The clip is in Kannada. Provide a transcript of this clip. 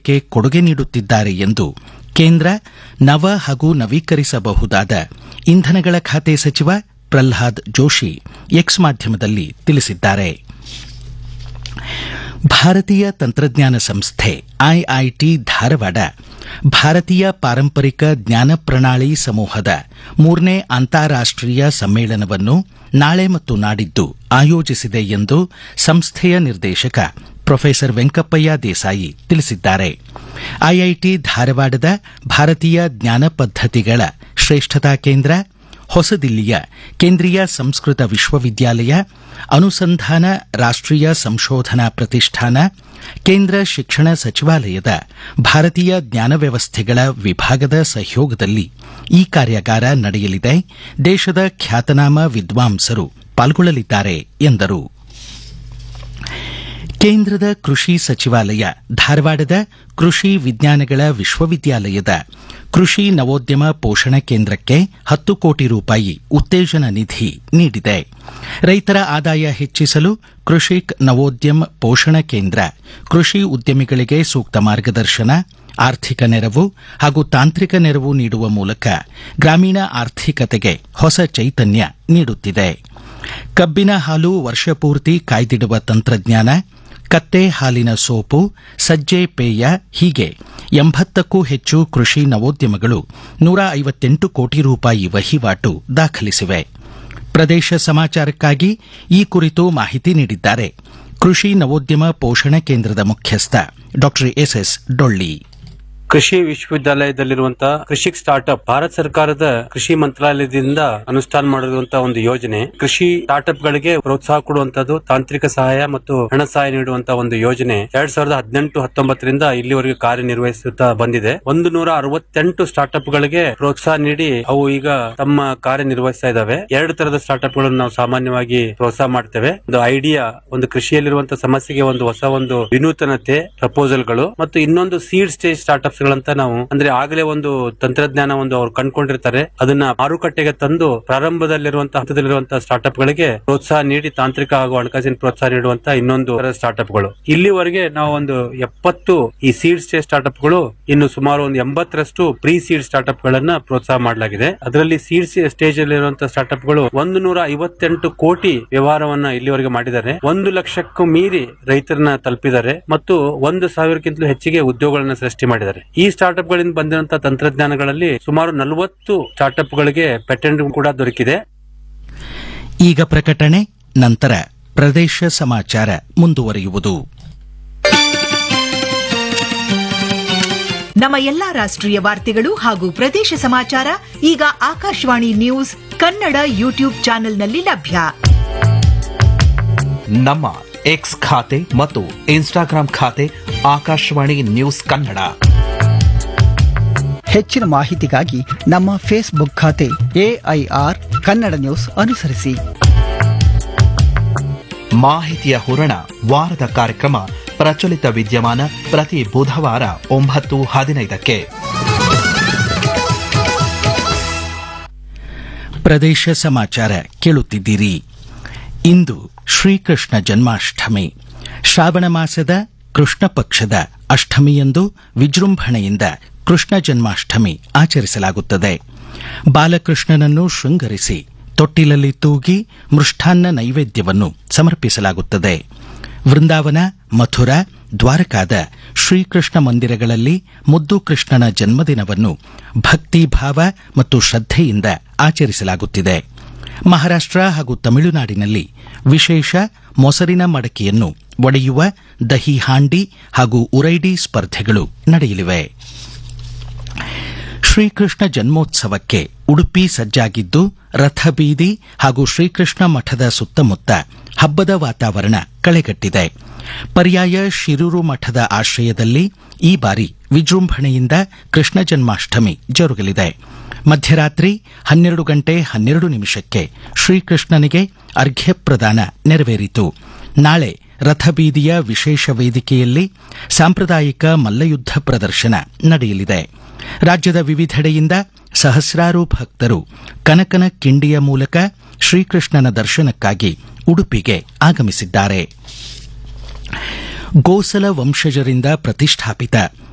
ಸಮಾಜಕ್ಕೆ ಕೊಡುಗೆ ನೀಡುತ್ತಿದ್ದಾರೆ ಎಂದು ಕೇಂದ್ರ ನವ ಹಾಗೂ ನವೀಕರಿಸಬಹುದಾದ ಇಂಧನಗಳ ಖಾತೆ ಸಚಿವ ಪ್ರಲ್ಹಾದ್ ಜೋಶಿ ಎಕ್ಸ್ ಮಾಧ್ಯಮದಲ್ಲಿ ತಿಳಿಸಿದ್ದಾರೆ ಭಾರತೀಯ ತಂತ್ರಜ್ಞಾನ ಸಂಸ್ಥೆ ಐಐಟಿ ಧಾರವಾಡ ಭಾರತೀಯ ಪಾರಂಪರಿಕ ಜ್ಞಾನ ಪ್ರಣಾಳಿ ಸಮೂಹದ ಮೂರನೇ ಅಂತಾರಾಷ್ಟೀಯ ಸಮ್ಮೇಳನವನ್ನು ನಾಳೆ ಮತ್ತು ನಾಡಿದ್ದು ಆಯೋಜಿಸಿದೆ ಎಂದು ಸಂಸ್ಥೆಯ ನಿರ್ದೇಶಕ ಪ್ರೊಫೆಸರ್ ವೆಂಕಪ್ಪಯ್ಯ ದೇಸಾಯಿ ತಿಳಿಸಿದ್ದಾರೆ ಐಐಟಿ ಧಾರವಾಡದ ಭಾರತೀಯ ಜ್ಞಾನ ಪದ್ಧತಿಗಳ ಶ್ರೇಷ್ಠತಾ ಕೇಂದ್ರ ಹೊಸದಿಲ್ಲಿಯ ಕೇಂದ್ರೀಯ ಸಂಸ್ಕೃತ ವಿಶ್ವವಿದ್ಯಾಲಯ ಅನುಸಂಧಾನ ರಾಷ್ಟೀಯ ಸಂಶೋಧನಾ ಪ್ರತಿಷ್ಠಾನ ಕೇಂದ್ರ ಶಿಕ್ಷಣ ಸಚಿವಾಲಯದ ಭಾರತೀಯ ಜ್ಞಾನ ವ್ಯವಸ್ಥೆಗಳ ವಿಭಾಗದ ಸಹಯೋಗದಲ್ಲಿ ಈ ಕಾರ್ಯಾಗಾರ ನಡೆಯಲಿದೆ ದೇಶದ ಖ್ಯಾತನಾಮ ವಿದ್ವಾಂಸರು ಪಾಲ್ಗೊಳ್ಳಲಿದ್ದಾರೆ ಎಂದರು ಕೇಂದ್ರದ ಕೃಷಿ ಸಚಿವಾಲಯ ಧಾರವಾಡದ ಕೃಷಿ ವಿಜ್ಞಾನಗಳ ವಿಶ್ವವಿದ್ಯಾಲಯದ ಕೃಷಿ ನವೋದ್ಯಮ ಪೋಷಣ ಕೇಂದ್ರಕ್ಕೆ ಹತ್ತು ಕೋಟಿ ರೂಪಾಯಿ ಉತ್ತೇಜನ ನಿಧಿ ನೀಡಿದೆ ರೈತರ ಆದಾಯ ಹೆಚ್ಚಿಸಲು ಕೃಷಿಕ್ ನವೋದ್ಯಮ ಪೋಷಣ ಕೇಂದ್ರ ಕೃಷಿ ಉದ್ಯಮಿಗಳಿಗೆ ಸೂಕ್ತ ಮಾರ್ಗದರ್ಶನ ಆರ್ಥಿಕ ನೆರವು ಹಾಗೂ ತಾಂತ್ರಿಕ ನೆರವು ನೀಡುವ ಮೂಲಕ ಗ್ರಾಮೀಣ ಆರ್ಥಿಕತೆಗೆ ಹೊಸ ಚೈತನ್ಯ ನೀಡುತ್ತಿದೆ ಕಬ್ಬಿನ ಹಾಲು ವರ್ಷಪೂರ್ತಿ ಕಾಯ್ದಿಡುವ ತಂತ್ರಜ್ಞಾನ ಕತ್ತೆ ಹಾಲಿನ ಸೋಪು ಸಜ್ಜೆ ಪೇಯ ಹೀಗೆ ಎಂಬತ್ತಕ್ಕೂ ಹೆಚ್ಚು ಕೃಷಿ ನವೋದ್ಯಮಗಳು ನೂರ ಐವತ್ತೆಂಟು ಕೋಟಿ ರೂಪಾಯಿ ವಹಿವಾಟು ದಾಖಲಿಸಿವೆ ಪ್ರದೇಶ ಸಮಾಚಾರಕ್ಕಾಗಿ ಈ ಕುರಿತು ಮಾಹಿತಿ ನೀಡಿದ್ದಾರೆ ಕೃಷಿ ನವೋದ್ಯಮ ಪೋಷಣ ಕೇಂದ್ರದ ಮುಖ್ಯಸ್ಥ ಡಾ ಎಸ್ಎಸ್ ಡೊಳ್ಳಿ ಕೃಷಿ ವಿಶ್ವವಿದ್ಯಾಲಯದಲ್ಲಿರುವಂತಹ ಕೃಷಿಕ್ ಸ್ಟಾರ್ಟ್ಅಪ್ ಭಾರತ ಸರ್ಕಾರದ ಕೃಷಿ ಮಂತ್ರಾಲಯದಿಂದ ಅನುಷ್ಠಾನ ಮಾಡಿರುವಂತಹ ಒಂದು ಯೋಜನೆ ಕೃಷಿ ಸ್ಟಾರ್ಟ್ಅಪ್ ಗಳಿಗೆ ಪ್ರೋತ್ಸಾಹ ಕೊಡುವಂತದ್ದು ತಾಂತ್ರಿಕ ಸಹಾಯ ಮತ್ತು ಹಣ ಸಹಾಯ ನೀಡುವಂತಹ ಒಂದು ಯೋಜನೆ ಎರಡ್ ಸಾವಿರದ ಹದಿನೆಂಟು ಹತ್ತೊಂಬತ್ತರಿಂದ ಇಲ್ಲಿವರೆಗೆ ಕಾರ್ಯನಿರ್ವಹಿಸುತ್ತಾ ಬಂದಿದೆ ಒಂದು ನೂರ ಅರವತ್ತೆಂಟು ಸ್ಟಾರ್ಟ್ಅಪ್ ಗಳಿಗೆ ಪ್ರೋತ್ಸಾಹ ನೀಡಿ ಅವು ಈಗ ತಮ್ಮ ಕಾರ್ಯನಿರ್ವಹಿಸ್ತಾ ಇದಾವೆ ಎರಡು ತರದ ಸ್ಟಾರ್ಟ್ಅಪ್ ಗಳನ್ನು ನಾವು ಸಾಮಾನ್ಯವಾಗಿ ಪ್ರೋತ್ಸಾಹ ಮಾಡ್ತೇವೆ ಒಂದು ಐಡಿಯಾ ಒಂದು ಕೃಷಿಯಲ್ಲಿರುವಂತಹ ಸಮಸ್ಯೆಗೆ ಒಂದು ಹೊಸ ಒಂದು ವಿನೂತನತೆ ಪ್ರಪೋಸಲ್ ಗಳು ಮತ್ತು ಇನ್ನೊಂದು ಸೀಡ್ ಸ್ಟೇಜ್ ಸ್ಟಾರ್ಟ್ಅಪ್ಸ್ ಗಳಂತ ನಾವು ಅಂದ್ರೆ ಆಗಲೇ ಒಂದು ತಂತ್ರಜ್ಞಾನ ಒಂದು ಅವ್ರು ಕಂಡುಕೊಂಡಿರ್ತಾರೆ ಅದನ್ನ ಮಾರುಕಟ್ಟೆಗೆ ತಂದು ಪ್ರಾರಂಭದಲ್ಲಿರುವಂತಹ ಹಂತದಲ್ಲಿರುವಂತಹ ಸ್ಟಾರ್ಟ್ಅಪ್ ಗಳಿಗೆ ಪ್ರೋತ್ಸಾಹ ನೀಡಿ ತಾಂತ್ರಿಕ ಹಾಗೂ ಹಣಕಾಸಿನ ಪ್ರೋತ್ಸಾಹ ನೀಡುವಂತಹ ಇನ್ನೊಂದು ಸ್ಟಾರ್ಟ್ಅಪ್ ಗಳು ಇಲ್ಲಿವರೆಗೆ ನಾವು ಒಂದು ಎಪ್ಪತ್ತು ಈ ಸೀಡ್ ಸ್ಟೇಜ್ ಸ್ಟಾರ್ಟ್ಅಪ್ ಗಳು ಇನ್ನು ಸುಮಾರು ಒಂದು ಎಂಬತ್ತರಷ್ಟು ಪ್ರೀ ಸೀಡ್ ಸ್ಟಾರ್ಟ್ಅಪ್ ಗಳನ್ನ ಪ್ರೋತ್ಸಾಹ ಮಾಡಲಾಗಿದೆ ಅದರಲ್ಲಿ ಸೀಡ್ ಸ್ಟೇಜ್ ಅಲ್ಲಿರುವಂತಹ ಸ್ಟಾರ್ಟ್ಅಪ್ ಗಳು ಒಂದು ನೂರ ಐವತ್ತೆಂಟು ಕೋಟಿ ವ್ಯವಹಾರವನ್ನ ಇಲ್ಲಿವರೆಗೆ ಮಾಡಿದ್ದಾರೆ ಒಂದು ಲಕ್ಷಕ್ಕೂ ಮೀರಿ ರೈತರನ್ನ ತಲುಪಿದ್ದಾರೆ ಮತ್ತು ಒಂದು ಸಾವಿರಕ್ಕಿಂತಲೂ ಹೆಚ್ಚಿಗೆ ಉದ್ಯೋಗಗಳನ್ನ ಸೃಷ್ಟಿ ಮಾಡಿದ್ದಾರೆ ಈ ಸ್ಟಾರ್ಟ್ಅಪ್ ಗಳಿಂದ ಬಂದಿರುವಂತಹ ತಂತ್ರಜ್ಞಾನಗಳಲ್ಲಿ ಸುಮಾರು ನಲವತ್ತು ಸ್ಟಾರ್ಟ್ಅಪ್ ಗಳಿಗೆ ಪೇಟೆಂಟ್ ಕೂಡ ದೊರಕಿದೆ ಈಗ ಪ್ರಕಟಣೆ ನಂತರ ಪ್ರದೇಶ ಸಮಾಚಾರ ಮುಂದುವರಿಯುವುದು ನಮ್ಮ ಎಲ್ಲಾ ರಾಷ್ಟ್ರೀಯ ವಾರ್ತೆಗಳು ಹಾಗೂ ಪ್ರದೇಶ ಸಮಾಚಾರ ಈಗ ಆಕಾಶವಾಣಿ ನ್ಯೂಸ್ ಕನ್ನಡ ಯೂಟ್ಯೂಬ್ ಚಾನೆಲ್ನಲ್ಲಿ ಲಭ್ಯ ನಮ್ಮ ಎಕ್ಸ್ ಖಾತೆ ಮತ್ತು ಇನ್ಸ್ಟಾಗ್ರಾಂ ಖಾತೆ ಆಕಾಶವಾಣಿ ನ್ಯೂಸ್ ಕನ್ನಡ ಹೆಚ್ಚಿನ ಮಾಹಿತಿಗಾಗಿ ನಮ್ಮ ಫೇಸ್ಬುಕ್ ಖಾತೆ ಎಐಆರ್ ಕನ್ನಡ ನ್ಯೂಸ್ ಅನುಸರಿಸಿ ಮಾಹಿತಿಯ ಹೂರಣ ವಾರದ ಕಾರ್ಯಕ್ರಮ ಪ್ರಚಲಿತ ವಿದ್ಯಮಾನ ಪ್ರತಿ ಬುಧವಾರ ಒಂಬತ್ತು ಹದಿನೈದಕ್ಕೆ ಪ್ರದೇಶ ಸಮಾಚಾರ ಕೇಳುತ್ತಿದ್ದೀರಿ ಇಂದು ಶ್ರೀಕೃಷ್ಣ ಜನ್ಮಾಷ್ಟಮಿ ಶ್ರಾವಣ ಮಾಸದ ಕೃಷ್ಣ ಪಕ್ಷದ ಅಷ್ಟಮಿಯಂದು ವಿಜೃಂಭಣೆಯಿಂದ ಕೃಷ್ಣ ಜನ್ಮಾಷ್ಟಮಿ ಆಚರಿಸಲಾಗುತ್ತದೆ ಬಾಲಕೃಷ್ಣನನ್ನು ಶೃಂಗರಿಸಿ ತೊಟ್ಟಿಲಲ್ಲಿ ತೂಗಿ ಮೃಷ್ಟಾನ್ನ ನೈವೇದ್ಯವನ್ನು ಸಮರ್ಪಿಸಲಾಗುತ್ತದೆ ವೃಂದಾವನ ಮಥುರಾ ದ್ವಾರಕಾದ ಶ್ರೀಕೃಷ್ಣ ಮಂದಿರಗಳಲ್ಲಿ ಮುದ್ದು ಕೃಷ್ಣನ ಜನ್ಮದಿನವನ್ನು ಭಕ್ತಿಭಾವ ಮತ್ತು ಶ್ರದ್ಧೆಯಿಂದ ಆಚರಿಸಲಾಗುತ್ತಿದೆ ಮಹಾರಾಷ್ಟ್ರ ಹಾಗೂ ತಮಿಳುನಾಡಿನಲ್ಲಿ ವಿಶೇಷ ಮೊಸರಿನ ಮಡಕೆಯನ್ನು ಒಡೆಯುವ ದಹಿ ಹಾಂಡಿ ಹಾಗೂ ಉರೈಡಿ ಸ್ಪರ್ಧೆಗಳು ನಡೆಯಲಿವೆ ಶ್ರೀಕೃಷ್ಣ ಜನ್ಮೋತ್ಸವಕ್ಕೆ ಉಡುಪಿ ಸಜ್ಜಾಗಿದ್ದು ರಥಬೀದಿ ಹಾಗೂ ಶ್ರೀಕೃಷ್ಣ ಮಠದ ಸುತ್ತಮುತ್ತ ಹಬ್ಬದ ವಾತಾವರಣ ಕಳೆಗಟ್ಟಿದೆ ಪರ್ಯಾಯ ಶಿರೂರು ಮಠದ ಆಶ್ರಯದಲ್ಲಿ ಈ ಬಾರಿ ವಿಜೃಂಭಣೆಯಿಂದ ಕೃಷ್ಣ ಜನ್ಮಾಷ್ಟಮಿ ಜರುಗಲಿದೆ ಮಧ್ಯರಾತ್ರಿ ಹನ್ನೆರಡು ಗಂಟೆ ಹನ್ನೆರಡು ನಿಮಿಷಕ್ಕೆ ಶ್ರೀಕೃಷ್ಣನಿಗೆ ಅರ್ಘ್ಯ ಪ್ರದಾನ ನೆರವೇರಿತು ನಾಳೆ ರಥಬೀದಿಯ ವಿಶೇಷ ವೇದಿಕೆಯಲ್ಲಿ ಸಾಂಪ್ರದಾಯಿಕ ಮಲ್ಲಯುದ್ಧ ಪ್ರದರ್ಶನ ನಡೆಯಲಿದೆ ರಾಜ್ಯದ ವಿವಿಧೆಡೆಯಿಂದ ಸಹಸ್ರಾರು ಭಕ್ತರು ಕನಕನ ಕಿಂಡಿಯ ಮೂಲಕ ಶ್ರೀಕೃಷ್ಣನ ದರ್ಶನಕ್ಕಾಗಿ ಉಡುಪಿಗೆ ಆಗಮಿಸಿದ್ದಾರೆ ಗೋಸಲ ವಂಶಜರಿಂದ ಪ್ರತಿಷ್ಠಾಪಿತ